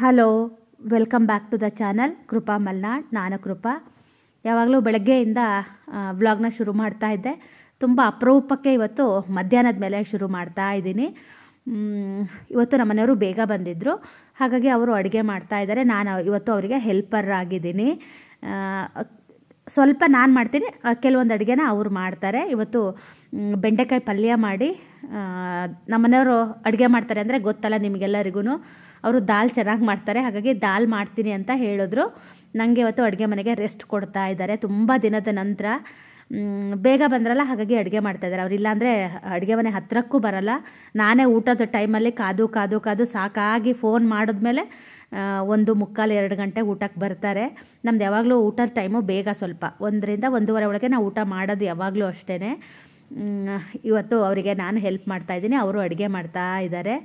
Hello welcome back to the channel Krupa Malnad ನಾನು ಕೃಪಾ ಯಾವಾಗಲೂ ಬೆಳಗ್ಗೆಯಿಂದ ವ್ಲಾಗ್ನ ಶುರು ಮಾಡ್ತಾ ಇದ್ದೆ ತುಂಬ ಅಪರೂಪಕ್ಕೆ ಇವತ್ತು ಮಧ್ಯಾಹ್ನದ ಮೇಲೆ ಶುರು ಮಾಡ್ತಾ ಇದ್ದೀನಿ ಮ್, ಇವತ್ತು ನಮ್ಮ ಮನೆಯವರು ಬೇಗ ಬಂದಿದ್ದರು ಹಾಗಾಗಿ ಅವರು ಅಡುಗೆ ಮಾಡ್ತಾ ಇದ್ದಾರೆ ನಾನು ಇವತ್ತು ಅವರಿಗೆ ಹೆಲ್ಪರ್ ಆಗಿದ್ದೀನಿ ಆ, ಸ್ವಲ್ಪ ನಾನು ಮಾಡ್ತೀನಿ ಆ, ಕೆಲವೊಂದು ಅಡುಗೆನ ಅವ್ರು ಮಾಡ್ತಾರೆ ಇವತ್ತು ಮ್, ಬೆಂಡೆಕಾಯಿ ಪಲ್ಯ ಮಾಡಿ ಆ, ನಮ್ಮ ಮನೆಯವರು ಅಡುಗೆ ಮಾಡ್ತಾರೆ ಅಂದರೆ ಗೊತ್ತಲ್ಲ ನಿಮಗೆಲ್ಲರಿಗೂ ಅವರು ದಾಲ್ ಚೆನ್ನಾಗಿ ಮಾಡ್ತಾರೆ ಹಾಗಾಗಿ ದಾಲ್ ಮಾಡ್ತೀನಿ ಅಂತ ಹೇಳಿದ್ರು ನನಗೆ ಇವತ್ತು ಅಡುಗೆ ಮನೆಗೆ ರೆಸ್ಟ್ ಕೊಡ್ತಾ ಇದ್ದಾರೆ ತುಂಬ ದಿನದ ನಂತರ ಮ್, ಬೇಗ ಬಂದ್ರಲ್ಲ ಹಾಗಾಗಿ ಅಡುಗೆ ಮಾಡ್ತಾ ಇದ್ದಾರೆ ಅವ್ರು ಇಲ್ಲಾಂದರೆ ಅಡುಗೆ ಮನೆ ಹತ್ತಿರಕ್ಕೂ ಬರಲ್ಲ ನಾನೇ ಊಟದ ಟೈಮಲ್ಲಿ ಕಾದು ಕಾದು ಕಾದು ಸಾಕಾಗಿ ಫೋನ್ ಮಾಡಿದ್ಮೇಲೆ ಆ, ಒಂದು ಮುಕ್ಕಾಲು ಎರಡು ಗಂಟೆ ಊಟಕ್ಕೆ ಬರ್ತಾರೆ ನಮ್ದು ಯಾವಾಗಲೂ ಊಟದ ಟೈಮು ಬೇಗ ಸ್ವಲ್ಪ ಒಂದರಿಂದ ಒಂದೂವರೆ ಒಳಗೆ ನಾವು ಊಟ ಮಾಡೋದು ಯಾವಾಗಲೂ ಅಷ್ಟೇ ಇವತ್ತು ಅವರಿಗೆ ನಾನು ಹೆಲ್ಪ್ ಮಾಡ್ತಾ ಇದ್ದೀನಿ ಅವರು ಅಡುಗೆ ಮಾಡ್ತಾ ಇದ್ದಾರೆ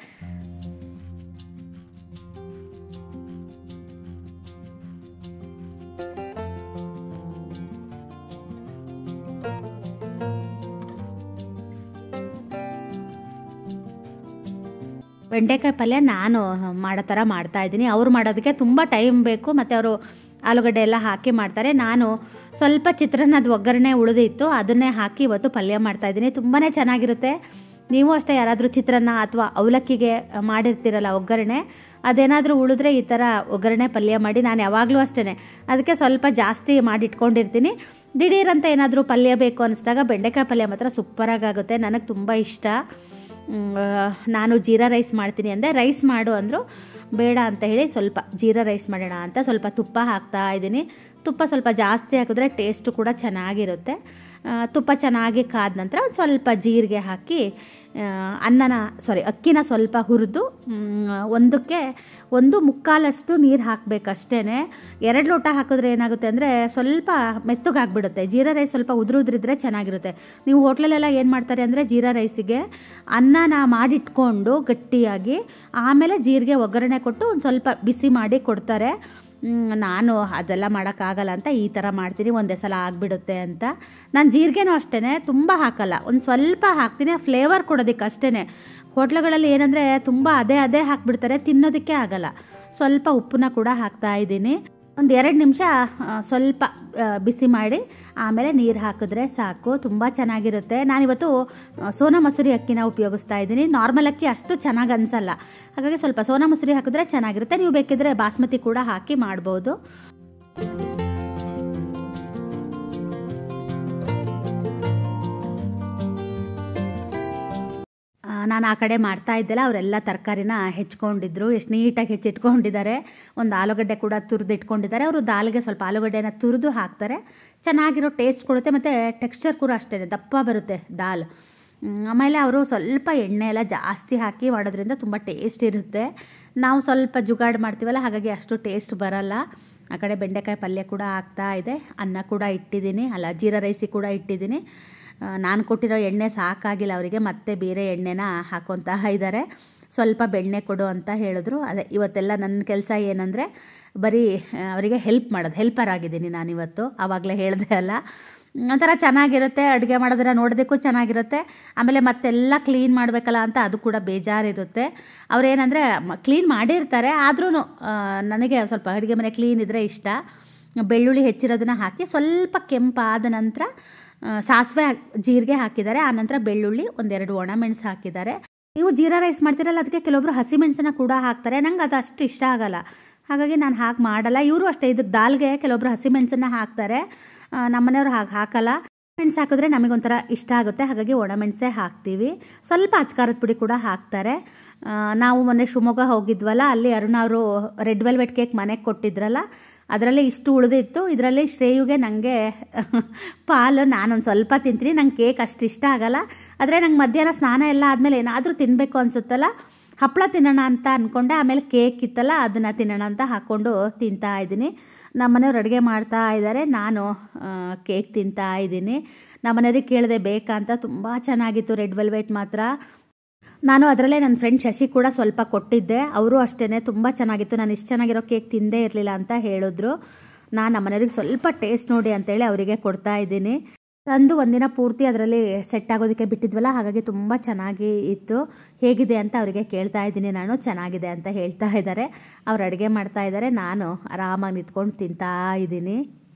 ಬೆಂಡೆಕಾಯಿ ಪಲ್ಯ ನಾನು ಮಾಡೋ ಥರ ಮಾಡ್ತಾ ಇದ್ದೀನಿ ಅವ್ರು ಮಾಡೋದಕ್ಕೆ ತುಂಬ ಟೈಮ್ ಬೇಕು ಮತ್ತು ಅವರು ಆಲೂಗಡ್ಡೆ ಎಲ್ಲ ಹಾಕಿ ಮಾಡ್ತಾರೆ ನಾನು ಸ್ವಲ್ಪ ಚಿತ್ರಾನ್ನದ ಒಗ್ಗರಣೆ ಉಳಿದಿತ್ತು ಅದನ್ನೇ ಹಾಕಿ ಇವತ್ತು ಪಲ್ಯ ಮಾಡ್ತಾ ಇದ್ದೀನಿ ತುಂಬಾ ಚೆನ್ನಾಗಿರುತ್ತೆ ನೀವು ಅಷ್ಟೇ ಯಾರಾದರೂ ಚಿತ್ರಾನ್ನ ಅಥವಾ ಅವಲಕ್ಕಿಗೆ ಮಾಡಿರ್ತೀರಲ್ಲ ಒಗ್ಗರಣೆ ಅದೇನಾದರೂ ಉಳಿದ್ರೆ ಈ ಥರ ಒಗ್ಗರಣೆ ಪಲ್ಯ ಮಾಡಿ ನಾನು ಯಾವಾಗಲೂ ಅಷ್ಟೇ ಅದಕ್ಕೆ ಸ್ವಲ್ಪ ಜಾಸ್ತಿ ಮಾಡಿ ಇಟ್ಕೊಂಡಿರ್ತೀನಿ ದಿಢೀರಂತ ಏನಾದರೂ ಪಲ್ಯ ಬೇಕು ಅನಿಸಿದಾಗ ಬೆಂಡೆಕಾಯಿ ಪಲ್ಯ ಮಾತ್ರ ಸೂಪರಾಗಿ ಆಗುತ್ತೆ ನನಗೆ ತುಂಬ ಇಷ್ಟ ಮ್, ಆ, ನಾನು ಜೀರಾ ರೈಸ್ ಮಾಡ್ತೀನಿ ಅಂದೆ ರೈಸ್ ಮಾಡು ಅಂದರು ಬೇಡ ಅಂತ ಹೇಳಿ ಸ್ವಲ್ಪ ಜೀರಾ ರೈಸ್ ಮಾಡೋಣ ಅಂತ ಸ್ವಲ್ಪ ತುಪ್ಪ ಹಾಕ್ತಾ ಇದ್ದೀನಿ ತುಪ್ಪ ಸ್ವಲ್ಪ ಜಾಸ್ತಿ ಹಾಕಿದ್ರೆ ಟೇಸ್ಟು ಕೂಡ ಚೆನ್ನಾಗಿರುತ್ತೆ ಆ, ತುಪ್ಪ ಚೆನ್ನಾಗಿ ಕಾದ ನಂತರ ಒಂದು ಸ್ವಲ್ಪ ಜೀರಿಗೆ ಹಾಕಿ ಆ, ಅನ್ನನ ಸಾರಿ ಅಕ್ಕಿನ ಸ್ವಲ್ಪ ಹುರಿದು ಒಂದಕ್ಕೆ ಒಂದು ಮುಕ್ಕಾಲಷ್ಟು ನೀರು ಹಾಕಬೇಕಷ್ಟೇ ಎರಡು ಲೋಟ ಹಾಕಿದ್ರೆ ಏನಾಗುತ್ತೆ ಅಂದರೆ ಸ್ವಲ್ಪ ಮೆತ್ತಗಾಗ್ಬಿಡುತ್ತೆ ಜೀರಾ ರೈಸ್ ಸ್ವಲ್ಪ ಉದುರು ಉದುರಿದ್ರೆ ಚೆನ್ನಾಗಿರುತ್ತೆ ನೀವು ಹೋಟ್ಲಲ್ಲೆಲ್ಲ ಏನು ಮಾಡ್ತಾರೆ ಅಂದರೆ ಜೀರಾ ರೈಸಿಗೆ ಅನ್ನನ ಮಾಡಿಟ್ಕೊಂಡು ಗಟ್ಟಿಯಾಗಿ ಆಮೇಲೆ ಜೀರಿಗೆ ಒಗ್ಗರಣೆ ಕೊಟ್ಟು ಒಂದು ಸ್ವಲ್ಪ ಬಿಸಿ ಮಾಡಿ ಕೊಡ್ತಾರೆ ಮ್, ನಾನು ಅದೆಲ್ಲ ಮಾಡೋಕ್ಕಾಗಲ್ಲ ಅಂತ ಈ ಥರ ಮಾಡ್ತೀನಿ ಒಂದೇ ಸಲ ಆಗಿಬಿಡುತ್ತೆ ಅಂತ ನಾನು ಜೀರಿಗೆನೂ ಅಷ್ಟೇ ತುಂಬ ಹಾಕಲ್ಲ ಒಂದು ಸ್ವಲ್ಪ ಹಾಕ್ತೀನಿ ಫ್ಲೇವರ್ ಕೊಡೋದಕ್ಕೆ ಅಷ್ಟೇ ಹೋಟ್ಲುಗಳಲ್ಲಿ ಏನಂದರೆ ತುಂಬ ಅದೇ ಅದೇ ಹಾಕ್ಬಿಡ್ತಾರೆ ತಿನ್ನೋದಕ್ಕೆ ಆಗಲ್ಲ ಸ್ವಲ್ಪ ಉಪ್ಪನ್ನ ಕೂಡ ಹಾಕ್ತಾ ಇದ್ದೀನಿ ಒಂದು ಎರಡು ನಿಮಿಷ ಸ್ವಲ್ಪ ಆ, ಬಿಸಿ ಮಾಡಿ ಆಮೇಲೆ ನೀರು ಹಾಕಿದ್ರೆ ಸಾಕು ತುಂಬ ಚೆನ್ನಾಗಿರುತ್ತೆ ನಾನಿವತ್ತು ಆ, ಸೋನಾ ಮಸೂರಿ ಅಕ್ಕಿನ ಉಪಯೋಗಿಸ್ತಾ ಇದ್ದೀನಿ ನಾರ್ಮಲ್ ಅಕ್ಕಿ ಅಷ್ಟು ಚೆನ್ನಾಗಿ ಅನಿಸಲ್ಲ ಹಾಗಾಗಿ ಸ್ವಲ್ಪ ಸೋನಾ ಮಸೂರಿ ಹಾಕಿದ್ರೆ ಚೆನ್ನಾಗಿರುತ್ತೆ ನೀವು ಬೇಕಿದ್ರೆ ಬಾಸ್ಮತಿ ಕೂಡ ಹಾಕಿ ಮಾಡ್ಬೋದು ಆ, ನಾನು ಆ ಕಡೆ ಮಾಡ್ತಾ ಇದ್ದೆಲ್ಲ ಅವರೆಲ್ಲ ತರಕಾರಿನ ಹೆಚ್ಕೊಂಡಿದ್ರು ಎಷ್ಟು ನೀಟಾಗಿ ಹೆಚ್ಚಿಟ್ಕೊಂಡಿದ್ದಾರೆ ಒಂದು ಆಲೂಗಡ್ಡೆ ಕೂಡ ತುರಿದು ಇಟ್ಕೊಂಡಿದ್ದಾರೆ ಅವರು ದಾಲ್ಗೆ ಸ್ವಲ್ಪ ಆಲೂಗಡ್ಡೆನ ತುರಿದು ಹಾಕ್ತಾರೆ ಚೆನ್ನಾಗಿರೋ ಟೇಸ್ಟ್ ಕೊಡುತ್ತೆ ಮತ್ತು ಟೆಕ್ಸ್ಚರ್ ಕೂಡ ಅಷ್ಟೇ ದಪ್ಪ ಬರುತ್ತೆ ದಾಲ್ ಮ್, ಆಮೇಲೆ ಅವರು ಸ್ವಲ್ಪ ಎಣ್ಣೆ ಎಲ್ಲ ಜಾಸ್ತಿ ಹಾಕಿ ಮಾಡೋದ್ರಿಂದ ತುಂಬ ಟೇಸ್ಟ್ ಇರುತ್ತೆ ನಾವು ಸ್ವಲ್ಪ ಜುಗಾಡ್ ಮಾಡ್ತೀವಲ್ಲ ಹಾಗಾಗಿ ಅಷ್ಟು ಟೇಸ್ಟ್ ಬರಲ್ಲ ಆ ಕಡೆ ಬೆಂಡೆಕಾಯಿ ಪಲ್ಯ ಕೂಡ ಆಗ್ತಾ ಇದೆ ಅನ್ನ ಕೂಡ ಇಟ್ಟಿದ್ದೀನಿ ಅಲ್ಲ ಜೀರಾ ರೈಸಿ ಕೂಡ ಇಟ್ಟಿದ್ದೀನಿ ನಾನು ಕೊಟ್ಟಿರೋ ಎಣ್ಣೆ ಸಾಕಾಗಿಲ್ಲ ಅವರಿಗೆ ಮತ್ತೆ ಬೇರೆ ಎಣ್ಣೆನ ಹಾಕೊತಾ ಇದ್ದಾರೆ ಸ್ವಲ್ಪ ಬೆಣ್ಣೆ ಕೊಡು ಅಂತ ಹೇಳಿದ್ರು ಅದೇ ಇವತ್ತೆಲ್ಲ ನನ್ನ ಕೆಲಸ ಏನಂದರೆ ಬರೀ ಆ, ಅವರಿಗೆ ಹೆಲ್ಪ್ ಮಾಡೋದು ಹೆಲ್ಪರ್ ಆಗಿದ್ದೀನಿ ನಾನಿವತ್ತು ಆವಾಗಲೇ ಹೇಳಿದೆ ಅಲ್ಲ ಒಂಥರ ಚೆನ್ನಾಗಿರುತ್ತೆ ಅಡುಗೆ ಮಾಡೋದನ್ನ ನೋಡೋದಕ್ಕೂ ಚೆನ್ನಾಗಿರುತ್ತೆ ಆಮೇಲೆ ಮತ್ತೆಲ್ಲ ಕ್ಲೀನ್ ಮಾಡಬೇಕಲ್ಲ ಅಂತ ಅದು ಕೂಡ ಬೇಜಾರಿರುತ್ತೆ ಅವ್ರೇನಂದರೆ ಕ್ಲೀನ್ ಮಾಡಿರ್ತಾರೆ ಆದ್ರೂ ನನಗೆ ಸ್ವಲ್ಪ ಅಡುಗೆ ಮನೆ ಕ್ಲೀನ್ ಇದ್ದರೆ ಇಷ್ಟ ಬೆಳ್ಳುಳ್ಳಿ ಹೆಚ್ಚಿರೋದನ್ನ ಹಾಕಿ ಸ್ವಲ್ಪ ಕೆಂಪಾದ ನಂತರ ಆ, ಸಾಸಿವೆ ಹಾಕ್- ಜೀರಿಗೆ ಹಾಕಿದ್ದಾರೆ ಆನಂತರ ಬೆಳ್ಳುಳ್ಳಿ ಒಂದೆರಡು ಒಣಮೆಣಸು ಹಾಕಿದ್ದಾರೆ ನೀವು ಜೀರಾ ರೈಸ್ ಮಾಡ್ತೀರಲ್ಲ ಅದಕ್ಕೆ ಕೆಲವೊಬ್ರು ಹಸಿಮೆಣಸನ್ನ ಕೂಡ ಹಾಕ್ತಾರೆ ನಂಗೆ ಅದು ಅಷ್ಟು ಇಷ್ಟ ಆಗಲ್ಲ ಹಾಗಾಗಿ ನಾನು ಹಾಗೆ ಮಾಡಲ್ಲ ಇವರು ಅಷ್ಟೇ ಇದಕ್ಕೆ ದಾಲ್ಗೆ ಕೆಲವೊಬ್ರು ಹಸಿಮೆಣಸನ್ನ ಹಾಕ್ತಾರೆ ಆ, ನಮ್ಮನೆಯವ್ರು ಹಾಗೆ ಹಾಕಲ್ಲ ಮೆಣಸು ಹಾಕಿದ್ರೆ ನಮಗೊಂಥರ ಇಷ್ಟ ಆಗುತ್ತೆ ಹಾಗಾಗಿ ಒಣಮೆಣಸೆ ಹಾಕ್ತೀವಿ ಸ್ವಲ್ಪ ಅಚ್ಕಾರದ ಪುಡಿ ಕೂಡ ಹಾಕ್ತಾರೆ ಆ, ನಾವು ಮೊನ್ನೆ ಶಿವಮೊಗ್ಗ ಹೋಗಿದ್ವಲ್ಲ ಅಲ್ಲಿ ಅರುಣ ಅವರು ರೆಡ್ ವೆಲ್ವೆಟ್ ಕೇಕ್ ಮನೆಗೆ ಕೊಟ್ಟಿದ್ರಲ್ಲ ಅದರಲ್ಲಿ ಇಷ್ಟು ಉಳಿದಿತ್ತು ಇದರಲ್ಲಿ ಶ್ರೇಯುಗೆ ನನಗೆ ಪಾಲು ನಾನೊಂದು ಸ್ವಲ್ಪ ತಿಂತೀನಿ ನಂಗೆ ಕೇಕ್ ಅಷ್ಟು ಇಷ್ಟ ಆಗಲ್ಲ ಆದರೆ ನಂಗೆ ಮಧ್ಯಾಹ್ನ ಸ್ನಾನ ಎಲ್ಲ ಆದಮೇಲೆ ಏನಾದರೂ ತಿನ್ನಬೇಕು ಅನಿಸುತ್ತಲ್ಲ ಹಪ್ಪಳ ತಿನ್ನೋಣ ಅಂತ ಅಂದ್ಕೊಂಡೆ ಆಮೇಲೆ ಕೇಕ್ ಇತ್ತಲ್ಲ ಅದನ್ನು ತಿನ್ನೋಣ ಅಂತ ಹಾಕ್ಕೊಂಡು ತಿಂತಾ ಇದ್ದೀನಿ ನಮ್ಮ ಮನೆಯವ್ರು ಅಡುಗೆ ಮಾಡ್ತಾ ಇದ್ದಾರೆ ನಾನು ಆ, ಕೇಕ್ ತಿಂತಾ ಇದ್ದೀನಿ ನಮ್ಮ ಮನೆಯವ್ರಿಗೆ ಕೇಳಿದೆ ಬೇಕಾ ಅಂತ ತುಂಬ ಚೆನ್ನಾಗಿತ್ತು ರೆಡ್ ವೆಲ್ವೆಟ್ ಮಾತ್ರ ನಾನು ಅದರಲ್ಲೇ ನನ್ನ ಫ್ರೆಂಡ್ ಶಶಿ ಕೂಡ ಸ್ವಲ್ಪ ಕೊಟ್ಟಿದ್ದೆ ಅವರು ಅಷ್ಟೇ ತುಂಬ ಚೆನ್ನಾಗಿತ್ತು ನಾನು ಇಷ್ಟು ಚೆನ್ನಾಗಿರೋ ಕೇಕ್ ತಿಂದೇ ಇರಲಿಲ್ಲ ಅಂತ ಹೇಳಿದ್ರು ನಾನು ನಮ್ಮ ಮನೆಯವ್ರಿಗೆ ಸ್ವಲ್ಪ ಟೇಸ್ಟ್ ನೋಡಿ ಅಂತೇಳಿ ಅವರಿಗೆ ಕೊಡ್ತಾ ಇದ್ದೀನಿ ತಂದು ಒಂದಿನ ಪೂರ್ತಿ ಅದರಲ್ಲಿ ಸೆಟ್ ಆಗೋದಕ್ಕೆ ಬಿಟ್ಟಿದ್ವಲ್ಲ ಹಾಗಾಗಿ ತುಂಬ ಚೆನ್ನಾಗಿ ಇತ್ತು ಹೇಗಿದೆ ಅಂತ ಅವರಿಗೆ ಕೇಳ್ತಾ ಇದ್ದೀನಿ ನಾನು ಚೆನ್ನಾಗಿದೆ ಅಂತ ಹೇಳ್ತಾ ಇದ್ದಾರೆ ಅವ್ರು ಅಡುಗೆ ಮಾಡ್ತಾ ಇದ್ದಾರೆ ನಾನು ಆರಾಮಾಗಿ ನಿಂತ್ಕೊಂಡು ತಿಂತಾ ಇದ್ದೀನಿ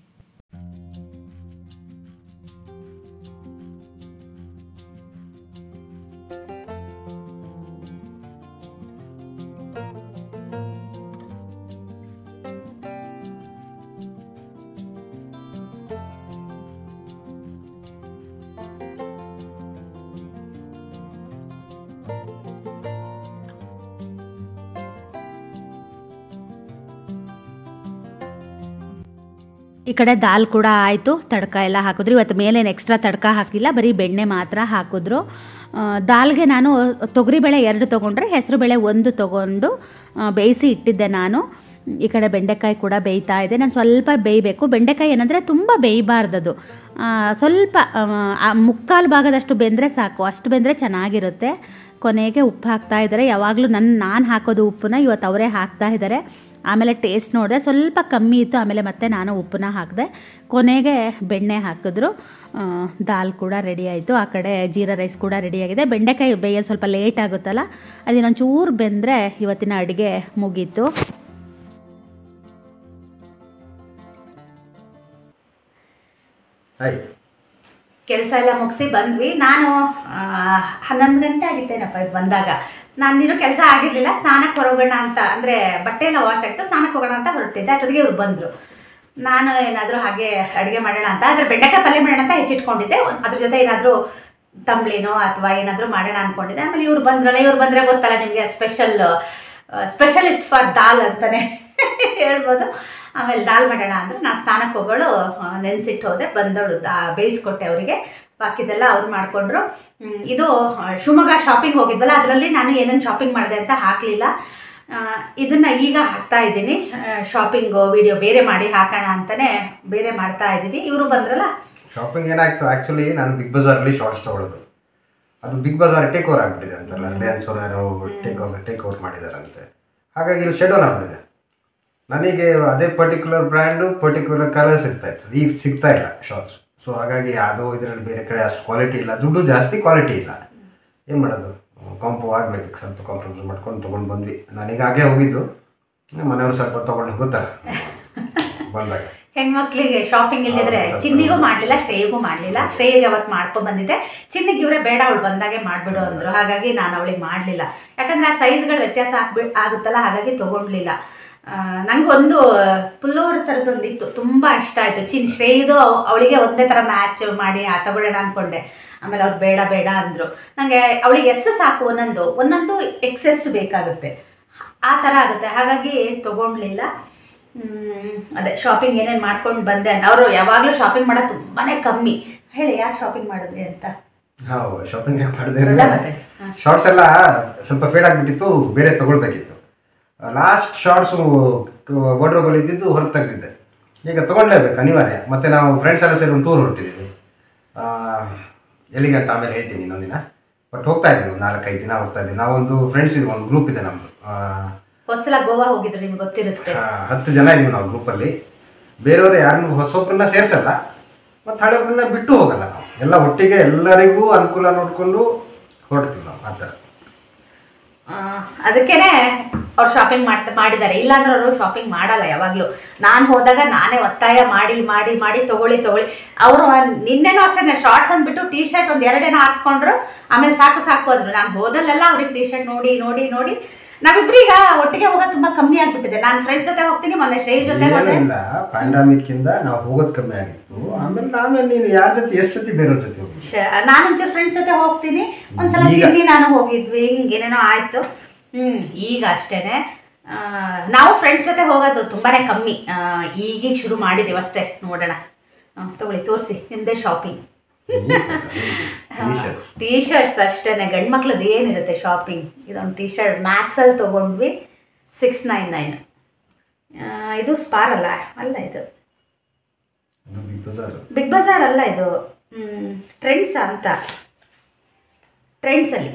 ಈ ಕಡೆ ದಾಲ್ ಕೂಡ ಆಯಿತು ತಡ್ಕ ಎಲ್ಲ ಹಾಕಿದ್ರು ಇವತ್ತು ಮೇಲೇನು ಎಕ್ಸ್ಟ್ರಾ ತಡ್ಕ ಹಾಕಿಲ್ಲ ಬರೀ ಬೆಣ್ಣೆ ಮಾತ್ರ ಹಾಕಿದ್ರು ಆ, ದಾಲ್ಗೆ ನಾನು ತೊಗರಿಬೇಳೆ ಎರಡು ತೊಗೊಂಡ್ರೆ ಹೆಸರುಬೇಳೆ ಒಂದು ತೊಗೊಂಡು ಆ, ಬೇಯಿಸಿ ಇಟ್ಟಿದ್ದೆ ನಾನು ಈ ಕಡೆ ಬೆಂಡೆಕಾಯಿ ಕೂಡ ಬೇಯ್ತಾ ಇದೆ ನಾನು ಸ್ವಲ್ಪ ಬೇಯಬೇಕು ಬೆಂಡೆಕಾಯಿ ಏನಂದರೆ ತುಂಬ ಬೇಯಬಾರ್ದದು ಆ, ಸ್ವಲ್ಪ ಆ, ಆ ಮುಕ್ಕಾಲು ಭಾಗದಷ್ಟು ಬೆಂದರೆ ಸಾಕು ಅಷ್ಟು ಬೆಂದರೆ ಚೆನ್ನಾಗಿರುತ್ತೆ ಕೊನೆಗೆ ಉಪ್ಪು ಹಾಕ್ತಾ ಇದ್ದಾರೆ ಯಾವಾಗಲೂ ನನ್ನ ನಾನು ಹಾಕೋದು ಉಪ್ಪನ್ನ ಇವತ್ತು ಅವರೇ ಹಾಕ್ತಾ ಇದ್ದಾರೆ ಆಮೇಲೆ ಟೇಸ್ಟ್ ನೋಡಿದೆ ಸ್ವಲ್ಪ ಕಮ್ಮಿ ಇತ್ತು ಆಮೇಲೆ ಮತ್ತೆ ನಾನು ಉಪ್ಪನ್ನ ಹಾಕಿದೆ ಕೊನೆಗೆ ಬೆಣ್ಣೆ ಹಾಕಿದ್ರು ಆ, ದಾಲ್ ಕೂಡ ರೆಡಿ ಆಯಿತು ಆ ಕಡೆ ಜೀರಾ ರೈಸ್ ಕೂಡ ರೆಡಿಯಾಗಿದೆ ಬೆಂಡೆಕಾಯಿ ಬೇಯೋದು ಸ್ವಲ್ಪ ಲೇಟ್ ಆಗುತ್ತಲ್ಲ ಅದಿನ್ನೊಂಚೂರು ಬೆಂದರೆ ಇವತ್ತಿನ ಅಡುಗೆ ಮುಗೀತು ಹಾಯ್ ಕೆಲಸ ಎಲ್ಲ ಮುಗಿಸಿ ಬಂದ್ವಿ ನಾನು ಆ, ಹನ್ನೊಂದು ಗಂಟೆ ಆಗಿತ್ತೇನಪ್ಪ ಇದು ಬಂದಾಗ ನಾನು ನೀನು ಕೆಲಸ ಆಗಿರಲಿಲ್ಲ ಸ್ನಾನಕ್ಕೆ ಹೊರಗೋಣ ಅಂತ ಅಂದರೆ ಬಟ್ಟೆ ಎಲ್ಲ ವಾಶ್ ಆಯಿತು ಸ್ನಾನಕ್ಕೆ ಹೋಗೋಣ ಅಂತ ಹೊರಟಿದ್ದೆ ಅಷ್ಟೊತ್ತಿಗೆ ಇವ್ರು ಬಂದರು ನಾನು ಏನಾದರೂ ಹಾಗೆ ಅಡುಗೆ ಮಾಡೋಣ ಅಂತ ಅದ್ರ ಬೆಂಡೆಕಾಯಿ ಪಲ್ಯ ಮಾಡೋಣ ಅಂತ ಹೆಚ್ಚಿಟ್ಕೊಂಡಿದ್ದೆ ಒಂದ್- ಅದ್ರ ಜೊತೆ ಏನಾದರೂ ತಂಬ್ಳಿನೋ ಅಥವಾ ಏನಾದರೂ ಮಾಡೋಣ ಅಂದ್ಕೊಂಡಿದ್ದೆ ಆಮೇಲೆ ಇವ್ರು ಬಂದ್ರಲ್ಲ ಇವ್ರು ಬಂದರೆ ಗೊತ್ತಲ್ಲ ನಿಮಗೆ ಸ್ಪೆಷಲ್ ಸ್ಪೆಷಲಿಸ್ಟ್ ಫಾರ್ ದಾಲ್ ಅಂತಲೇ ಹೇಳ್ಬೋದು ಆಮೇಲೆ ದಾಲ್ ಮಾಡೋಣ ಅಂದ್ರೆ ನಾನು ಸ್ನಾನಕ್ಕೆ ಹೋಗೋಳು ಆ, ನೆನ್ಸಿಟ್ಟು ಹೋದೆ ಬಂದವಳು ದಾ ಬೇಯಿಸ್ಕೊಟ್ಟೆ ಅವರಿಗೆ ಬಾಕಿದೆಲ್ಲ ಅವ್ರು ಮಾಡಿಕೊಂಡ್ರು ಇದು ಆ, ಶಿವಮೊಗ್ಗ ಶಾಪಿಂಗ್ ಹೋಗಿದ್ವಲ್ಲ ಅದರಲ್ಲಿ ನಾನು ಏನೇನು ಶಾಪಿಂಗ್ ಮಾಡಿದೆ ಅಂತ ಹಾಕಲಿಲ್ಲ ಇದನ್ನು ಈಗ ಹಾಕ್ತಾ ಇದ್ದೀನಿ ಶಾಪಿಂಗು ವಿಡಿಯೋ ಬೇರೆ ಮಾಡಿ ಹಾಕೋಣ ಅಂತಲೇ ಬೇರೆ ಮಾಡ್ತಾ ಇದ್ದೀವಿ ಇವರು ಬಂದ್ರಲ್ಲ ಶಾಪಿಂಗ್ ಏನಾಯ್ತು ಆ್ಯಕ್ಚುಲಿ ನಾನು ಬಿಗ್ ಬಜಾರಲ್ಲಿ ಶಾರ್ಟ್ಸ್ ತೊಗೊಳೋದು ಅದು ಬಿಗ್ ಬಜಾರ್ ಟೇಕ್ ಓವರ್ ಆಗಿಬಿಟ್ಟಿದೆ ಅಂತಲ್ಲ ರಿಲಯನ್ಸ್ ಯಾರೋ ಟೇಕ್ ಓವರ್ ಟೇಕ್ ಓವರ್ ಮಾಡಿದಾರಂತೆ ಹಾಗಾಗಿ ಇಲ್ಲಿ ಶೆಡ್ ಡೌನ್ ಆಗಿಬಿಟ್ಟಿದೆ ನನಗೆ ಅದೇ ಪರ್ಟಿಕ್ಯುಲರ್ ಬ್ರ್ಯಾಂಡು ಪರ್ಟಿಕ್ಯುಲರ್ ಕಲರ್ ಸಿಗ್ತಾ ಇತ್ತು ಈಗ ಸಿಗ್ತಾ ಇಲ್ಲ ಶಾರ್ಟ್ಸ್ ಸೊ ಹಾಗಾಗಿ ಅದು ಇದರಲ್ಲಿ ಬೇರೆ ಕಡೆ ಅಷ್ಟು ಕ್ವಾಲಿಟಿ ಇಲ್ಲ ದುಡ್ಡು ಜಾಸ್ತಿ ಕ್ವಾಲಿಟಿ ಇಲ್ಲ ಏನು ಮಾಡೋದು ಕಾಂಪೋ ಆಗಬೇಕು ಸ್ವಲ್ಪ ಕಾಂಪ್ರಮೈಸ್ ಮಾಡ್ಕೊಂಡು ತೊಗೊಂಡು ಬಂದ್ವಿ ನಾನೀಗ ಹಾಗೆ ಹೋಗಿದ್ದು ನಮ್ಮ ಮನೆಯವರು ಸ್ವಲ್ಪ ತೊಗೊಂಡು ಹೋಗ್ತಾರೆ ಬಂದಾಗ ಹೆಣ್ಮಕ್ಳಿಗೆ ಶಾಪಿಂಗ್ ಇಲ್ದಿದ್ರೆ ಹೌದು, ಸ್ವಲ್ಪ ಚಿನ್ನಿಗೂ ಮಾಡ್ಲಿಲ್ಲ ಶ್ರೇಯಿಗೂ ಮಾಡ್ಲಿಲ್ಲ ಶ್ರೇಯಿಗೆ ಅವತ್ತು ಮಾಡ್ಕೊಂಡ್ ಬಂದಿದ್ದೆ ಚಿನ್ನಿಗೆ ಇವರೇ ಬೇಡ ಅವಳು ಬಂದಾಗೆ ಮಾಡ್ಬಿಡು ಅಂದ್ರು ಹಾಗಾಗಿ ನಾನು ಅವಳಿಗೆ ಮಾಡ್ಲಿಲ್ಲ ಯಾಕಂದ್ರೆ ಆ ಸೈಜ್ಗಳು ವ್ಯತ್ಯಾಸ ಆಗ್ಬಿ ಆಗುತ್ತಲ್ಲ ಹಾಗಾಗಿ ತಗೊಂಡ್ಲಿಲ್ಲ ಆ, ನಂಗೊಂದು ಪುಲ್ಲೋರ್ ಥರದ್ದೊಂದು ಇತ್ತು ತುಂಬ ಇಷ್ಟ ಆಯಿತು ಚಿನ್ ಶ್ರೇಯಿದು ಅವಳಿಗೆ ಒಂದೇ ಥರ ಮ್ಯಾಚ್ ಮಾಡಿ ಆ ತಗೊಳ್ಳೋಣ ಅಂದ್ಕೊಂಡೆ ಆಮೇಲೆ ಅವ್ರು ಬೇಡ ಬೇಡ ಅಂದರು ನನಗೆ ಅವಳಿಗೆ ಎಸ್ ಸಾಕು ಒಂದೊಂದು ಒಂದೊಂದು ಎಕ್ಸೆಸ್ ಬೇಕಾಗುತ್ತೆ ಆ ಥರ ಆಗುತ್ತೆ ಹಾಗಾಗಿ ತಗೊಂಡ್ಲಿಲ್ಲ ಹ್ಮ್, ಅದೇ ಶಾಪಿಂಗ್ ಏನೇನು ಮಾಡ್ಕೊಂಡು ಬಂದೆ ಅಂತ ಅವರು ಯಾವಾಗಲೂ ಶಾಪಿಂಗ್ ಮಾಡೋದು ತುಂಬಾ ಕಮ್ಮಿ ಹೇಳಿ ಯಾಕೆ ಶಾಪಿಂಗ್ ಮಾಡಿದ್ರಿ ಅಂತ ಹೌದು ಶಾಪಿಂಗ್ ಯಾಕೆ ಮಾಡಿದೆ ಒಳ್ಳೆ ಮಾತಾಡಿ. ಹಾ. ಶಾರ್ಟ್ಸ್ ಎಲ್ಲ ಸ್ವಲ್ಪ ಫೇಡ್ ಆಗಿಬಿಟ್ಟಿತ್ತು ಬೇರೆ ತಗೊಳ್ಬೇಕಿತ್ತು ಲಾಸ್ಟ್ ಶಾರ್ಟ್ಸು ವಾರ್ಡ್ರೋಬಲ್ಲಿ ಇದ್ದಿದ್ದು ಹೊರಗೆ ತೆಗ್ದಿದ್ದೆ ಈಗ ತೊಗೊಳ್ಲೇಬೇಕು ಅನಿವಾರ್ಯ ಮತ್ತು ನಾವು ಫ್ರೆಂಡ್ಸ್ ಎಲ್ಲ ಸೇರಿ ಒಂದು ಟೂರ್ ಹೊರಟಿದ್ದೀವಿ ಆ, ಎಲ್ಲಿಗೆ ಅಂತ ಆಮೇಲೆ ಹೇಳ್ತೀನಿ ಇನ್ನೊಂದಿನ ಬಟ್ ಹೋಗ್ತಾ ಇದ್ದೀವಿ ಒಂದು ನಾಲ್ಕೈದು ದಿನ ಹೋಗ್ತಾ ಇದ್ದೀವಿ ನಾವೊಂದು ಫ್ರೆಂಡ್ಸ್ ಇದೆ ಒಂದು ಗ್ರೂಪ್ ಇದೆ ನಮ್ಮದು ಹೊಸಲ ಗೋವಾ ಹೋಗಿದ್ರು ನಿಮ್ಗೆ ಗೊತ್ತಿರುತ್ತೆ ಹತ್ತು ಜನ ಇದ್ದೀವಿ ನಾವು ಗ್ರೂಪಲ್ಲಿ ಬೇರೆಯವರು ಯಾರನ್ನು ಹೊಸೊಬ್ಬರನ್ನ ಸೇರಿಸಲ್ಲ ಮತ್ತು ಹಳೆಯೊಬ್ಬರನ್ನ ಬಿಟ್ಟು ಹೋಗಲ್ಲ ನಾವು ಎಲ್ಲ ಒಟ್ಟಿಗೆ ಎಲ್ಲರಿಗೂ ಅನುಕೂಲ ನೋಡಿಕೊಂಡು ಹೊರಡ್ತೀವಿ ನಾವು ಆ ಥರ ಆ, ಅದಕ್ಕೇನೆ ಅವ್ರು ಶಾಪಿಂಗ್ ಮಾಡ್ತಾ ಮಾಡಿದ್ದಾರೆ ಇಲ್ಲಾಂದ್ರೆ ಅವರು ಶಾಪಿಂಗ್ ಮಾಡಲ್ಲ ಯಾವಾಗಲೂ ನಾನು ಹೋದಾಗ ನಾನೇ ಒತ್ತಾಯ ಮಾಡಿ ಮಾಡಿ ಮಾಡಿ ತಗೊಳ್ಳಿ ತಗೊಳ್ಳಿ ಅವರು ನಿನ್ನೆನೂ ಅಷ್ಟೇ ಶಾರ್ಟ್ಸ್ ಅಂದ್ಬಿಟ್ಟು ಟೀ ಶರ್ಟ್ ಒಂದು ಎರಡೇನೋ ಹಾಕ್ಸ್ಕೊಂಡ್ರು ಆಮೇಲೆ ಸಾಕು ಸಾಕು ಅಂದ್ರು ನಾನು ಹೋದಲ್ಲೆಲ್ಲ ಅವ್ರಿಗೆ ಟೀ ಶರ್ಟ್ ನೋಡಿ ನೋಡಿ ನೋಡಿ ನಾವಿಬ್ರೀಗ ಒಟ್ಟಿಗೆ ಹೋಗೋದು ತುಂಬಾ ಕಮ್ಮಿ ಆಗ್ಬಿಟ್ಟಿದೆ ನಾನು ಫ್ರೆಂಡ್ಸ್ ಜೊತೆ ಹೋಗ್ತೀನಿ ಮೊನ್ನೆ ಶ್ರೇಯ್ ಜೊತೆ ಏನೂ ಹೋದೆ ಇಲ್ಲ ಪ್ಯಾಂಡಮಿಕ್ ಇಂದ ನಾವು ಹೋಗೋದು ಕಮ್ಮಿ ಆಗಿತ್ತು ಆಮೇಲೆ ನಾವೇ ನೀನು ಯಾರ ಜೊತೆ ಎಷ್ಟು ಸತಿ ಬೇರೆಯವ್ರ ಜೊತೆ ಹೋಗಿ ಶ- ನಾನು ಒಂಚೂರು ಫ್ರೆಂಡ್ಸ್ ಜೊತೆ ಹೋಗ್ತೀನಿ ಒಂದ್ಸಲ ಈಗ? ಚಿನ್ನಿ ನಾನು ಹೋಗಿದ್ವಿ ಹಿಂಗೇನೇನೋ ಆಯ್ತು ಹ್ಮ್ ಈಗ ಅಷ್ಟೇನೆ ಆ, ನಾವು ಫ್ರೆಂಡ್ಸ್ ಜೊತೆ ಹೋಗೋದು ತುಂಬಾನೇ ಕಮ್ಮಿ ಆ, ಈಗೀಗ ಶುರು ಮಾಡಿದ್ದೀವಿ ಅಷ್ಟೇ ನೋಡೋಣ ಆ, ತಗೊಳ್ಳಿ ತೋರಿಸಿ ನಿಮ್ಮದೇ ಶಾಪಿಂಗ್ ಶರ್ಟ್ಸ್ ಟೀ ಶರ್ಟ್ಸ್ ಅಷ್ಟೇನೆ ಗಂಡು ಮಕ್ಳದ್ದು ಏನಿರುತ್ತೆ ಶಾಪಿಂಗ್ ಇದೊಂದು ಟೀ ಶರ್ಟ್ ಮ್ಯಾಕ್ಸಲ್ಲಿ ತೊಗೊಂಡ್ವಿ ಸಿಕ್ಸ್ ನೈನ್ ನೈನ್ ಇದು ಸ್ಪಾರ್ ಅಲ್ಲ ಅಲ್ಲ ಇದು ಅದು ಬಿಗ್ ಬಜಾರ್ ಬಿಗ್ ಬಜಾರ್ ಅಲ್ಲ ಇದು ಟ್ರೆಂಡ್ಸ್ ಅಂತ ಟ್ರೆಂಡ್ಸಲ್ಲಿ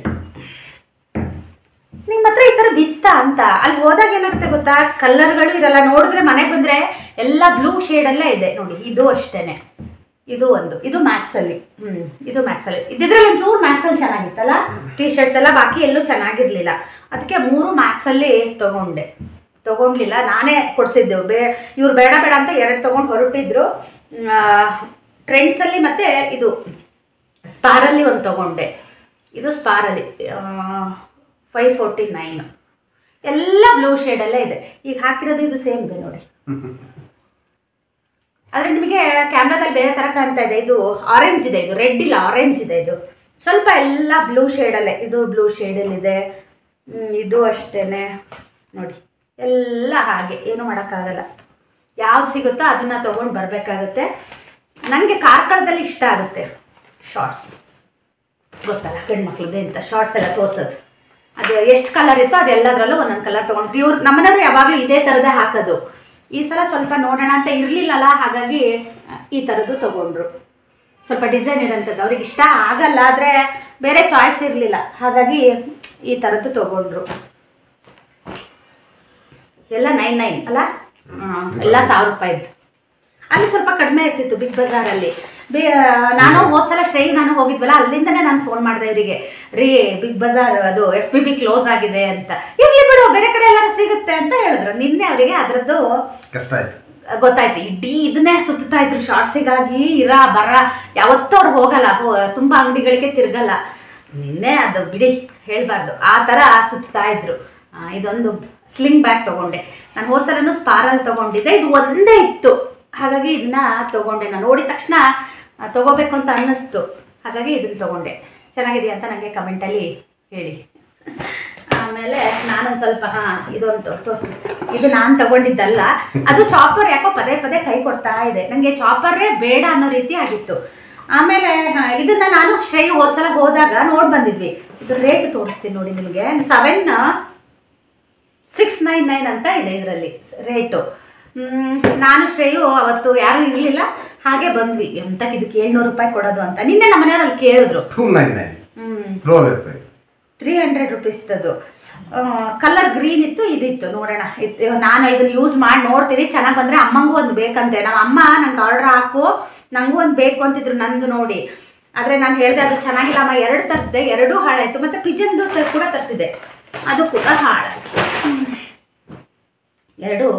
ನಿಮ್ಮ ಹತ್ರ ಈ ಥರದ್ದು ಇತ್ತ ಅಂತ ಅಲ್ಲಿ ಹೋದಾಗ ಏನಾಗುತ್ತೆ ಗೊತ್ತಾ ಕಲರ್ಗಳು ಇರಲ್ಲ ನೋಡಿದ್ರೆ ಮನೆಗೆ ಬಂದರೆ ಎಲ್ಲ ಬ್ಲೂ ಶೇಡಲ್ಲೇ ಇದೆ ನೋಡಿ ಇದು ಅಷ್ಟೇನೆ ಇದು ಒಂದು ಇದು ಮ್ಯಾಕ್ಸಲ್ಲಿ ಹ್ಞೂ ಇದು ಮ್ಯಾಕ್ಸಲ್ಲಿ ಇದ್ರಲ್ಲಿ ಒಂಚೂರು ಮ್ಯಾಕ್ಸಲ್ಲಿ ಚೆನ್ನಾಗಿತ್ತಲ್ಲ ಟೀ ಶರ್ಟ್ಸ್ ಎಲ್ಲ ಬಾಕಿ ಎಲ್ಲೂ ಚೆನ್ನಾಗಿರಲಿಲ್ಲ ಅದಕ್ಕೆ ಮೂರು ಮ್ಯಾಕ್ಸಲ್ಲಿ ತೊಗೊಂಡೆ ತೊಗೊಂಡ್ಲಿಲ್ಲ ನಾನೇ ಕೊಡಿಸಿದ್ದೆವು ಬೇ ಇವ್ರು ಬೇಡ ಬೇಡ ಅಂತ ಎರಡು ತೊಗೊಂಡು ಹೊರಟಿದ್ರು ಟ್ರೆಂಡ್ಸಲ್ಲಿ ಮತ್ತು ಇದು ಸ್ಪಾರಲ್ಲಿ ಒಂದು ತೊಗೊಂಡೆ ಇದು ಸ್ಪಾರಲ್ಲಿ ಫೈವ್ ಫೋರ್ಟಿ ನೈನ್ ಎಲ್ಲ ಬ್ಲೂ ಶೇಡಲ್ಲೇ ಇದೆ ಈಗ ಹಾಕಿರೋದು ಇದು ಸೇಮ್ ಇದೆ ನೋಡಿ ಆದರೆ ನಿಮಗೆ ಕ್ಯಾಮ್ರಾದಲ್ಲಿ ಬೇರೆ ಥರ ಕಾಣ್ತಾ ಇದೆ ಇದು ಆರೆಂಜ್ ಇದೆ ಇದು ರೆಡ್ ಇಲ್ಲ ಆರೆಂಜ್ ಇದೆ ಇದು ಸ್ವಲ್ಪ ಎಲ್ಲ ಬ್ಲೂ ಶೇಡಲ್ಲೇ ಇದು ಬ್ಲೂ ಶೇಡಲ್ಲಿದೆ ಹ್ಮ್, ಇದು ಅಷ್ಟೇ ನೋಡಿ ಎಲ್ಲ ಹಾಗೆ ಏನು ಮಾಡೋಕ್ಕಾಗಲ್ಲ ಯಾವ್ದು ಸಿಗುತ್ತೋ ಅದನ್ನು ತೊಗೊಂಡು ಬರಬೇಕಾಗತ್ತೆ ನನಗೆ ಕಾರ್ಕಳದಲ್ಲಿ ಇಷ್ಟ ಆಗುತ್ತೆ ಶಾರ್ಟ್ಸ್ ಗೊತ್ತಲ್ಲ ಗಂಡ್ಮಕ್ಳದ್ದು ಅಂತ ಶಾರ್ಟ್ಸ್ ಎಲ್ಲ ತೋರ್ಸೋದು ಅದು ಎಷ್ಟು ಕಲರ್ ಇತ್ತೋ ಅದೆಲ್ಲದರಲ್ಲೂ ಒಂದೊಂದು ಕಲರ್ ತೊಗೊಂಡು ಪ್ಯೂರ್ ನಮ್ಮನೆಯವರು ಯಾವಾಗಲೂ ಇದೇ ಥರದೇ ಹಾಕೋದು ಈ ಸಲ ಸ್ವಲ್ಪ ನೋಡೋಣ ಅಂತ ಇರಲಿಲ್ಲಲ್ಲ ಹಾಗಾಗಿ ಆ, ಈ ಥರದ್ದು ತೊಗೊಂಡ್ರು ಸ್ವಲ್ಪ ಡಿಸೈನ್ ಇರೋಂಥದ್ದು ಅವ್ರಿಗೆ ಇಷ್ಟ ಆಗಲ್ಲ ಆದರೆ ಬೇರೆ ಚಾಯ್ಸ್ ಇರಲಿಲ್ಲ ಹಾಗಾಗಿ ಈ ಥರದ್ದು ತೊಗೊಂಡ್ರು ಎಲ್ಲ ನೈನ್ ನೈನ್ ಅಲ್ಲ ಹ್ಮ್, ಎಲ್ಲ ಸಾವಿರ ರೂಪಾಯಿದ್ದು ಅಲ್ಲಿ ಸ್ವಲ್ಪ ಕಡಿಮೆ ಇರ್ತಿತ್ತು ಬಿಗ್ ಬಜಾರಲ್ಲಿ ಬೇ ನಾನು ಹೋದ್ಸಲ ಶ್ರೈ ನಾನು ಹೋಗಿದ್ವಲ್ಲ ಅಲ್ಲಿಂದನೇ ನಾನು ಫೋನ್ ಮಾಡಿದೆ ಇವರಿಗೆ ರೀ ಬಿಗ್ ಬಜಾರ್ ಅದು ಎಫ್ ಬಿ ಬಿ ಕ್ಲೋಸ್ ಆಗಿದೆ ಅಂತ ಇರ್ಲಿ ಬಿಡು ಬೇರೆ ಕಡೆ ಎಲ್ಲರೂ ಸಿಗುತ್ತೆ ಅಂತ ಹೇಳಿದ್ರು ನಿನ್ನೆ ಅವರಿಗೆ ಅದರದ್ದು ಕಷ್ಟ ಆಯ್ತು ಗೊತ್ತಾಯ್ತು ಇಡೀ ಇದನ್ನೇ ಸುತ್ತಾ ಇದ್ರು ಶಾರ್ಟ್ಸಿಗಾಗಿ ಇರ ಬರ ಯಾವತ್ತೂ ಅವ್ರು ಹೋಗಲ್ಲ ಹೋ- ತುಂಬ ಅಂಗಡಿಗಳಿಗೆ ತಿರ್ಗಲ್ಲ ನಿನ್ನೆ ಅದು ಬಿಡಿ ಹೇಳಬಾರ್ದು ಆ ಥರ ಸುತ್ತಾ ಇದ್ರು ಆ, ಇದೊಂದು ಸ್ಲಿಂಗ್ ಬ್ಯಾಗ್ ತೊಗೊಂಡೆ ನಾನು ಹೋಸಲನ್ನು ಸ್ಪಾರಲ್ಲಿ ತೊಗೊಂಡಿದ್ದೆ ಇದು ಒಂದೇ ಇತ್ತು ಹಾಗಾಗಿ ಇದನ್ನ ತೊಗೊಂಡೆ ನಾನು ನೋಡಿದ ತಕ್ಷಣ ಆ, ತೊಗೋಬೇಕು ಅಂತ ಅನ್ನಿಸ್ತು ಹಾಗಾಗಿ ಇದನ್ನ ತೊಗೊಂಡೆ ಚೆನ್ನಾಗಿದೆ ಅಂತ ನನಗೆ ಕಮೆಂಟಲ್ಲಿ ಹೇಳಿ ಆಮೇಲೆ ನಾನೊಂದು ಸ್ವಲ್ಪ ಹಾಂ ಇದೊಂದು ತೋರಿಸಿ ಇದು ನಾನು ತಗೊಂಡಿದ್ದಲ್ಲ ಅದು ಚಾಪರ್ ಯಾಕೋ ಪದೇ ಪದೇ ಕೈ ಕೊಡ್ತಾ ಇದೆ ನನಗೆ ಚಾಪರೇ ಬೇಡ ಅನ್ನೋ ರೀತಿ ಆಗಿತ್ತು ಆಮೇಲೆ ಆ, ಇದನ್ನ ನಾನು ಶ್ರೇ ಹೋದ್ಸಲ ಹೋದಾಗ ನೋಡಿ ಬಂದಿದ್ವಿ ಇದು ರೇಟ್ ತೋರಿಸ್ತೀನಿ ನೋಡಿ ನಿಮಗೆ ಸೆವೆನ್ ಸಿಕ್ಸ್ ನೈನ್ ನೈನ್ ಅಂತ ಇದೆ ಇದರಲ್ಲಿ ರೇಟು ನಾನು ಶ್ರೇಯು ಅವತ್ತು ಯಾರೂ ಇರಲಿಲ್ಲ ಹಾಗೆ ಬಂದ್ವಿ ಎಂತಕ್ಕೆ ಇದಕ್ಕೆ ಏಳ್ನೂರು ರೂಪಾಯಿ ಕೊಡೋದು ಅಂತ ನಿನ್ನೆ ನಮ್ಮ ಮನೆಯವ್ರಲ್ಲಿ ಕೇಳಿದ್ರು two nine nine hmm throw away price three hundred ರುಪೀಸ್ದು ಕಲರ್ ಗ್ರೀನ್ ಇತ್ತು ಇದಿತ್ತು ನೋಡೋಣ ಇತ್- ನಾನು ಇದನ್ನ ಯೂಸ್ ಮಾಡಿ ನೋಡ್ತೀನಿ ಚೆನ್ನಾಗಿ ಬಂದರೆ ಅಮ್ಮಂಗೂ ಒಂದು ಬೇಕಂತೆ ನಮ್ಮ ಅಮ್ಮ ನಂಗೆ ಆರ್ಡ್ರ್ ಹಾಕು ನನಗೂ ಒಂದು ಬೇಕು ಅಂತಿದ್ರು ನಂದು ನೋಡಿ ಆದರೆ ನಾನು ಹೇಳಿದೆ ಅದು ಚೆನ್ನಾಗಿಲ್ಲ ಅಮ್ಮ ಎರಡು ತರಿಸಿದೆ ಎರಡೂ ಹಾಳಾಯಿತು ಮತ್ತು ಪಿಜನ್ದು ತ- ಕೂಡ ತರಿಸಿದೆ ಅದು ಕೂಡ ಹಾಳಾಯಿತು ಎರಡು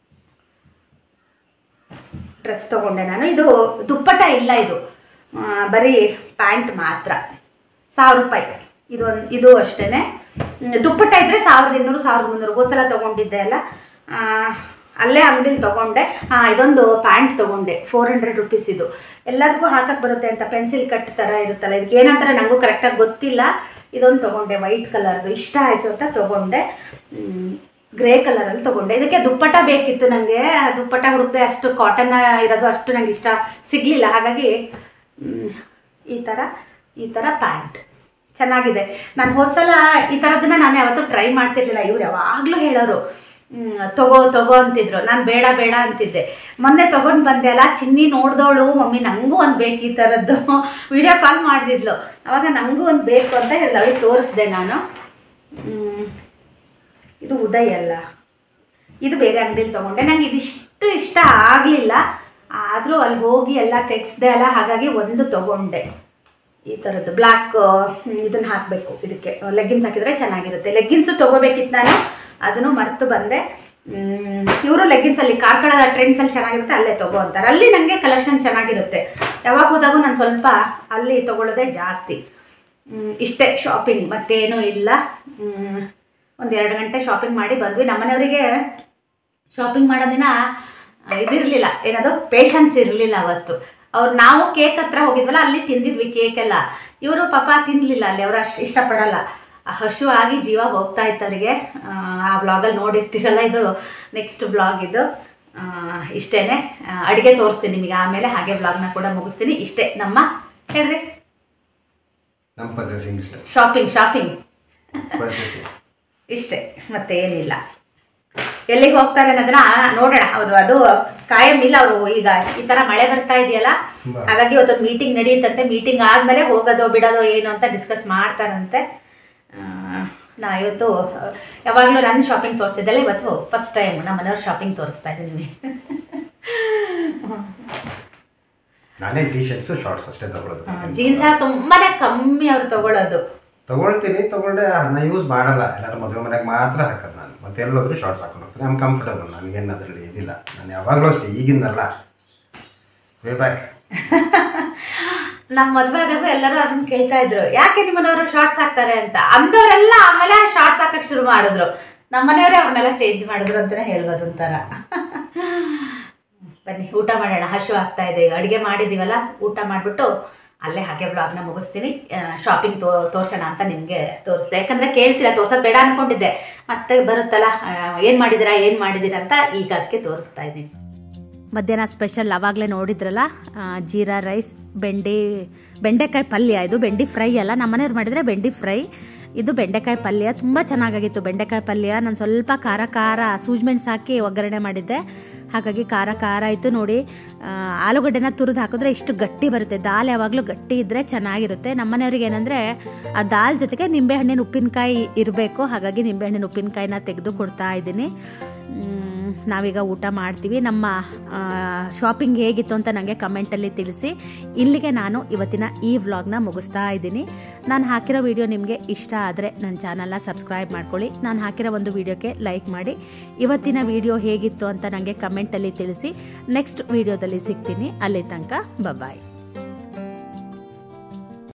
ಡ್ರೆಸ್ ತೊಗೊಂಡೆ ನಾನು ಇದು ದುಪ್ಪಟ ಇಲ್ಲ ಇದು ಆ, ಬರೀ ಪ್ಯಾಂಟ್ ಮಾತ್ರ ಸಾವಿರ ರೂಪಾಯಿ ಇದು ಒಂದು ಇದು ಅಷ್ಟೇ ದುಪ್ಪಟ್ಟ ಇದ್ದರೆ ಸಾವಿರದ ಇನ್ನೂರು ಸಾವಿರದ ಮುನ್ನೂರು ಹೋಸಲ ತೊಗೊಂಡಿದ್ದೆ ಅಲ್ಲ ಆ, ಅಲ್ಲೇ ಅಂಗಡಿಲಿ ತೊಗೊಂಡೆ ಹಾಂ ಇದೊಂದು ಪ್ಯಾಂಟ್ ತೊಗೊಂಡೆ ಫೋರ್ ಹಂಡ್ರೆಡ್ ರುಪೀಸ್ ಇದು ಎಲ್ಲದಕ್ಕೂ ಹಾಕಕ್ಕೆ ಬರುತ್ತೆ ಅಂತ ಪೆನ್ಸಿಲ್ ಕಟ್ ಥರ ಇರುತ್ತಲ್ಲ ಇದಕ್ಕೆ ಏನಂತಾರೆ ನನಗೂ ಕರೆಕ್ಟಾಗಿ ಗೊತ್ತಿಲ್ಲ ಇದೊಂದು ತೊಗೊಂಡೆ ವೈಟ್ ಕಲರ್ದು ಇಷ್ಟ ಆಯಿತು ಅಂತ ತೊಗೊಂಡೆ ಗ್ರೇ ಕಲರಲ್ಲಿ ತೊಗೊಂಡೆ ಇದಕ್ಕೆ ದುಪ್ಪಟ ಬೇಕಿತ್ತು ನನಗೆ ದುಪ್ಪಟ ಹುಡುಕ್ದೆ ಅಷ್ಟು ಕಾಟನ್ ಇರೋದು ಅಷ್ಟು ನನಗೆ ಇಷ್ಟ ಸಿಗಲಿಲ್ಲ ಹಾಗಾಗಿ ಮ್, ಈ ಥರ ಈ ಥರ ಪ್ಯಾಂಟ್ ಚೆನ್ನಾಗಿದೆ ನಾನು ಹೋದ್ಸಲ ಈ ಥರದನ್ನ ನಾನು ಯಾವತ್ತೂ ಟ್ರೈ ಮಾಡ್ತಿರ್ಲಿಲ್ಲ ಇವ್ರು ಯಾವಾಗಲೂ ಹೇಳೋರು ಮ್, ತಗೋ ತಗೋ ಅಂತಿದ್ರು ನಾನು ಬೇಡ ಬೇಡ ಅಂತಿದ್ದೆ ಮೊನ್ನೆ ತೊಗೊಂಡು ಬಂದೆ ಅಲ್ಲ ಚಿನ್ನಿ ನೋಡ್ದವಳು ಮಮ್ಮಿ ನನಗೂ ಒಂದು ಬೇಕು ಈ ಥರದ್ದು ವಿಡಿಯೋ ಕಾಲ್ ಮಾಡಿದ್ಲು ಅವಾಗ ನನಗೂ ಒಂದು ಬೇಕು ಅಂತ ಹೇಳಿದೆ ಅವಳಿಗೆ ತೋರಿಸ್ದೆ ನಾನು ಮ್, ಇದು ಉದಯ್ ಅಲ್ಲ ಇದು ಬೇರೆ ಅಂಗಡಿಲಿ ತೊಗೊಂಡೆ ನಂಗೆ ಇದಿಷ್ಟು ಇಷ್ಟ ಆಗಲಿಲ್ಲ ಆದರೂ ಅಲ್ಲಿ ಹೋಗಿ ಎಲ್ಲ ತೆಗೆಸ್ದೆ ಅಲ್ಲ ಹಾಗಾಗಿ ಒಂದು ತೊಗೊಂಡೆ ಈ ಥರದ್ದು ಬ್ಲ್ಯಾಕ್ ಇದನ್ನು ಹಾಕಬೇಕು ಇದಕ್ಕೆ ಲೆಗ್ಗಿನ್ಸ್ ಹಾಕಿದರೆ ಚೆನ್ನಾಗಿರುತ್ತೆ ಲೆಗ್ಗಿನ್ಸು ತೊಗೋಬೇಕಿತ್ತು ನಾನು ಅದನ್ನು ಮರೆತು ಬಂದೆ ಇವರು ಲೆಗ್ಗಿನ್ಸಲ್ಲಿ ಕಾರ್ಕಳ ಟ್ರೆಂಡ್ಸಲ್ಲಿ ಚೆನ್ನಾಗಿರುತ್ತೆ ಅಲ್ಲೇ ತಗೋ ಅಂತಾರೆ ಅಲ್ಲಿ ನನಗೆ ಕಲೆಕ್ಷನ್ ಚೆನ್ನಾಗಿರುತ್ತೆ ಯಾವಾಗ ಹೋದಾಗೂ ನಾನು ಸ್ವಲ್ಪ ಅಲ್ಲಿ ತೊಗೊಳ್ಳೋದೇ ಜಾಸ್ತಿ ಮ್, ಇಷ್ಟೇ ಶಾಪಿಂಗ್ ಮತ್ತೇನೂ ಇಲ್ಲ ಒಂದು ಎರಡು ಗಂಟೆ ಶಾಪಿಂಗ್ ಮಾಡಿ ಬಂದ್ವಿ ನಮ್ಮನೆಯವರಿಗೆ ಶಾಪಿಂಗ್ ಮಾಡೋ ದಿನ ಆ, ಇದಿರಲಿಲ್ಲ ಏನದು ಪೇಷನ್ಸ್ ಇರಲಿಲ್ಲ ಅವತ್ತು ಅವ್ರು ನಾವು ಕೇಕ್ ಹತ್ರ ಹೋಗಿದ್ವಲ್ಲ ಅಲ್ಲಿ ತಿಂದಿದ್ವಿ ಕೇಕ್ ಎಲ್ಲ ಇವರು ಪಾಪ ತಿನ್ನಲಿಲ್ಲ ಅಲ್ಲಿ ಅವರು ಅಷ್ಟು ಇಷ್ಟಪಡಲ್ಲ ಆ ಹಶು ಆಗಿ ಜೀವ ಹೋಗ್ತಾ ಇತ್ತು ಅವರಿಗೆ ಆ ವ್ಲಾಗಲ್ಲಿ ನೋಡಿರ್ತೀರಲ್ಲ ಇದು ನೆಕ್ಸ್ಟ್ ವ್ಲಾಗ್ ಇದು ಆ, ಇಷ್ಟೇ ಅಡುಗೆ ತೋರಿಸ್ತೀನಿ ನಿಮಗೆ ಆಮೇಲೆ ಹಾಗೆ ವ್ಲಾಗ್ನ ಕೂಡ ಮುಗಿಸ್ತೀನಿ ಇಷ್ಟೇ ನಮ್ಮ ಹೇಳ್ರಿ ನಮ್ಮ ಪರ್ಚೇಸಿಂಗ್ ಇಷ್ಟ ಶಾಪಿಂಗ್ ಶಾಪಿಂಗ್ ಪರ್ಚೇಸಿಂಗ್ ಇಷ್ಟೇ ಮತ್ತೆ ಏನಿಲ್ಲ ಎಲ್ಲಿಗೆ ಹೋಗ್ತಾರೆ ಅನ್ನೋದನ್ನ ನೋಡೋಣ ಅವರು ಅದು ಕಾಯಂ ಇಲ್ಲ ಅವರು ಈಗ ಈ ತರ ಮಳೆ ಬರ್ತಾ ಇದೆಯಲ್ಲ ತುಂಬಾ. ಹಾಗಾಗಿ ಇವತ್ತೊಂದು ಮೀಟಿಂಗ್ ನಡೆಯುತ್ತಂತೆ ಮೀಟಿಂಗ್ ಆದ್ಮೇಲೆ ಹೋಗೋದೋ ಬಿಡೋದೋ ಏನು ಅಂತ ಡಿಸ್ಕಸ್ ಮಾಡ್ತಾರಂತೆ ಆ, ನಾ ಇವತ್ತು ಯಾವಾಗಲೂ ನನ್ನ ಶಾಪಿಂಗ್ ತೋರಿಸ್ತಿದ್ದಲ್ಲ ಇವತ್ತು ಫಸ್ಟ್ ಟೈಮ್ ನಮ್ಮ ಮನೆಯವ್ರ ಶಾಪಿಂಗ್ ತೋರಿಸ್ತಾ ಇದ್ದೀನಿ ನಾನೇ ಟಿ ಶರ್ಟ್ಸು ಶಾರ್ಟ್ಸ್ ಅಷ್ಟೇ ತಗೊಳ್ಳೋದು ಜೀನ್ಸ್ ತುಂಬಾನೇ ಕಮ್ಮಿ ಅವ್ರು ತಗೊಳ್ಳೋದು ತಗೊಳ್ತೀನಿ ತಗೊಂಡೆ ನಾನು ಯೂಸ್ ಮಾಡಲ್ಲ ಎಲ್ಲರೂ ಮದುವೆ ಮನೆಗೆ ಮಾತ್ರ ಹಾಕೋದು ನಾನು ಮತ್ತೆ ಎಲ್ಲೋದ್ರೂ ಶಾರ್ಟ್ಸ್ ಹಾಕೊಂಡು ಹೋಗ್ತೀನಿ ಐಮ್ ಕಂಫರ್ಟಬಲ್ ನನಗೇನು ಅದರಲ್ಲಿ ಇದಿಲ್ಲ ನಾನು ಯಾವಾಗಲೂ ಅಷ್ಟೇ ಈಗಿಂದಲ್ಲ ವೇ ಬ್ಯಾಕ್ ನಮ್ಮ ಮದ್ವೆ ಆದಾಗ ಎಲ್ಲರೂ ಅದನ್ನ ಕೇಳ್ತಾ ಇದ್ರು ಯಾಕೆ ನಿಮ್ಮನವರು ಶಾರ್ಟ್ಸ್ ಹಾಕ್ತಾರೆ ಅಂತ ಅಂದವರೆಲ್ಲ ಆಮೇಲೆ ಶಾರ್ಟ್ಸ್ ಹಾಕಕ್ ಶುರು ಮಾಡಿದ್ರು ನಮ್ಮ ಮನೆಯವರೇ ಅವ್ರನ್ನೆಲ್ಲ ಚೇಂಜ್ ಮಾಡಿದ್ರು ಅಂತಾನೆ ಹೇಳ್ಬೋದು ಒಂಥರ ಬನ್ನಿ ಊಟ ಮಾಡೋಣ ಹಶು ಆಗ್ತಾ ಇದೆ ಈಗ ಅಡುಗೆ ಮಾಡಿದ್ದೀವಲ್ಲ ಊಟ ಮಾಡಿಬಿಟ್ಟು ಅಲ್ಲೇ ಹಾಗೆ ಬ್ಲಾಗ್ನ ಮುಗಿಸ್ತೀನಿ ಶಾಪಿಂಗ್ ತೋ ತೋರ್ಸೋಣ ಅಂತ ನಿಮಗೆ ತೋರಿಸ್ದೆ ಯಾಕಂದರೆ ಕೇಳ್ತೀರಾ ತೋರ್ಸೋದು ಬೇಡ ಅಂದ್ಕೊಂಡಿದ್ದೆ ಮತ್ತೆ ಬರುತ್ತಲ್ಲ ಏನು ಮಾಡಿದ್ದೀರಾ ಏನು ಮಾಡಿದ್ದೀರಾ ಅಂತ ಈಗ ಅದಕ್ಕೆ ತೋರಿಸ್ತಾ ಇದ್ದೀನಿ ಮಧ್ಯಾಹ್ನ ಸ್ಪೆಷಲ್ ಅವಾಗಲೇ ನೋಡಿದ್ರಲ್ಲ ಆ, ಜೀರಾ ರೈಸ್ ಬೆಂಡಿ ಬೆಂಡೆಕಾಯಿ ಪಲ್ಯ ಇದು ಬೆಂಡಿ ಫ್ರೈ ಅಲ್ಲ ನಮ್ಮ ಮನೆಯವ್ರು ಮಾಡಿದರೆ ಬೆಂಡಿ ಫ್ರೈ ಇದು ಬೆಂಡೆಕಾಯಿ ಪಲ್ಯ ತುಂಬ ಚೆನ್ನಾಗಾಗಿತ್ತು ಬೆಂಡೆಕಾಯಿ ಪಲ್ಯ ನಾನು ಸ್ವಲ್ಪ ಖಾರ ಖಾರ ಸೂಜ್ಮೆಣ್ಸು ಹಾಕಿ ಒಗ್ಗರಣೆ ಮಾಡಿದ್ದೆ ಹಾಗಾಗಿ ಖಾರ ಖಾರ ಆಯಿತು ನೋಡಿ ಆ, ಆಲೂಗಡ್ಡೆನ ತುರಿದು ಹಾಕಿದ್ರೆ ಇಷ್ಟು ಗಟ್ಟಿ ಬರುತ್ತೆ ದಾಲ್ ಯಾವಾಗಲೂ ಗಟ್ಟಿ ಇದ್ದರೆ ಚೆನ್ನಾಗಿರುತ್ತೆ ನಮ್ಮ ಮನೆಯವ್ರಿಗೆ ಏನಂದರೆ ಆ ದಾಲ್ ಜೊತೆಗೆ ನಿಂಬೆಹಣ್ಣಿನ ಉಪ್ಪಿನಕಾಯಿ ಇರಬೇಕು ಹಾಗಾಗಿ ನಿಂಬೆಹಣ್ಣಿನ ಉಪ್ಪಿನಕಾಯಿನ ತೆಗೆದು ಕೊಡ್ತಾ ಇದ್ದೀನಿ ಮ್, ನಾವೀಗ ಊಟ ಮಾಡ್ತೀವಿ ನಮ್ಮ ಶಾಪಿಂಗ್ ಹೇಗಿತ್ತು ಅಂತ ನನಗೆ ಕಮೆಂಟಲ್ಲಿ ತಿಳಿಸಿ ಇಲ್ಲಿಗೆ ನಾನು ಇವತ್ತಿನ ಈ ವ್ಲಾಗ್ನ ಮುಗಿಸ್ತಾ ಇದ್ದೀನಿ ನಾನು ಹಾಕಿರೋ ವಿಡಿಯೋ ನಿಮಗೆ ಇಷ್ಟ ಆದರೆ ನನ್ನ ಚಾನಲ್ನ ಸಬ್ಸ್ಕ್ರೈಬ್ ಮಾಡ್ಕೊಳ್ಳಿ ನಾನು ಹಾಕಿರೋ ಒಂದು ವಿಡಿಯೋಕ್ಕೆ ಲೈಕ್ ಮಾಡಿ ಇವತ್ತಿನ ವಿಡಿಯೋ ಹೇಗಿತ್ತು ಅಂತ ನನಗೆ ಕಮೆಂಟಲ್ಲಿ ತಿಳಿಸಿ ನೆಕ್ಸ್ಟ್ ವಿಡಿಯೋದಲ್ಲಿ ಸಿಗ್ತೀನಿ ಅಲ್ಲಿ ತನಕ ಬಾಯ್